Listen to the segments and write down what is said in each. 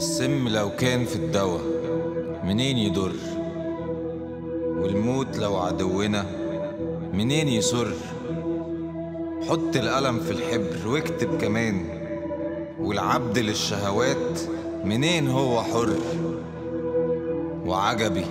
السم لو كان في الدواء منين يضر والموت لو عدونا منين يسر حط القلم في الحبر واكتب كمان والعبد للشهوات منين هو حر وعجبي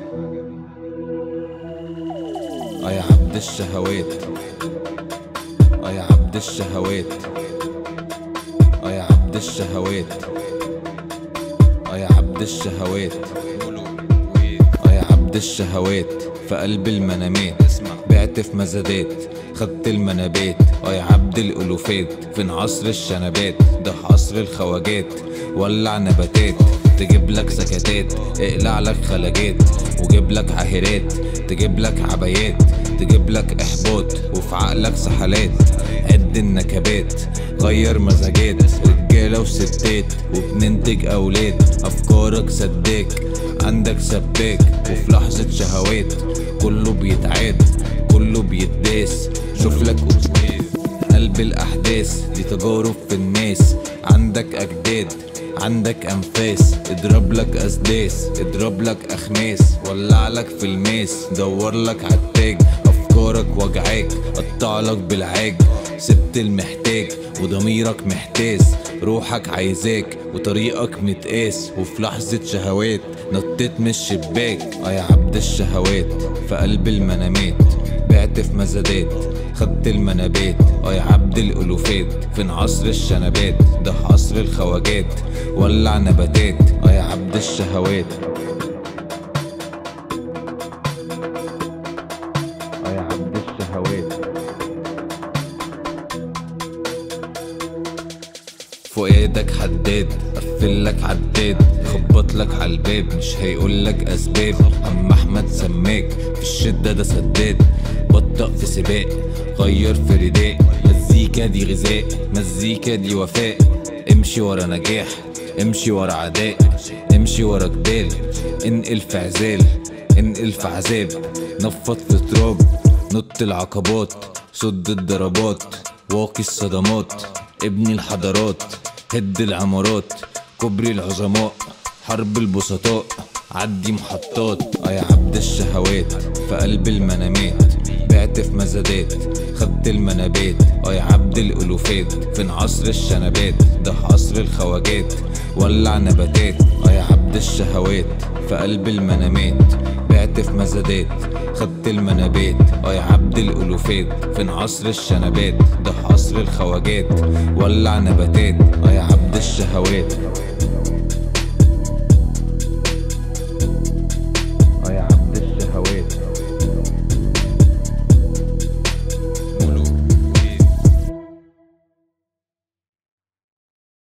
اه يا عبد الشهوات اه يا عبد الشهوات اه يا عبد الشهوات اه يا عبد الشهوات اه يا عبد الشهوات في قلب المنامات بعت في مزادات خدت المنابات اه يا عبد الالوفات فين عصر الشنبات ده عصر الخواجات ولع نباتات تجيب لك سكتات اقلع لك خلاجات وجيب لك عاهرات تجيب لك عبايات تجيب لك احباط وفي عقلك سحلات عد النكبات غير مزاجات رجاله وستات وبننتج اولاد افكارك سداك عندك سباك وفي لحظه شهوات كله بيتعاد كله بيتداس شوف لك أسواق قلب الأحداث دي تجارب في الناس عندك أجداد عندك أنفاس اضرب لك أسداس اضرب لك أخماس ولع لك في الماس دور لك عالتاج أفكارك وجعاك قطع لك بالعاج سبت المحتاج وضميرك محتاس روحك عايزاك وطريقك متقاس وفي لحظة شهوات نطيت من الشباك اه يا عبد الشهوات في قلب المنامات بعت في مزادات خدت المنابات اه يا عبد الالوفات فين عصر الشنبات ده عصر الخواجات ولع نباتات اه يا عبد الشهوات اه يا عبد الشهوات فؤادك حداد قفل لك عداد خبط لك عالباب مش هيقول لك اسباب عم احمد سماك في الشده ده سداد بطأ في سباق غير في رداء مزيكا دي غذاء مزيكا دي وفاء امشي ورا نجاح امشي ورا عداء امشي ورا جدال انقل في عزال انقل في عذاب نفض في تراب نط العقبات صد الضربات واقي الصدمات ابني الحضارات هد العمارات كبري العظماء حرب البسطاء عدي محطات اه يا عبد الشهوات في قلب المنامات بعت في مزادات خدت المنابات اه يا عبد الالوفات فين عصر الشنبات ده عصر الخواجات ولع نباتات اه يا عبد الشهوات في قلب المنامات بعت في مزادات خدت المنابات اه يا عبد الالوفات فين عصر الشنبات ده عصر الخواجات ولع نباتات اه يا عبد الشهوات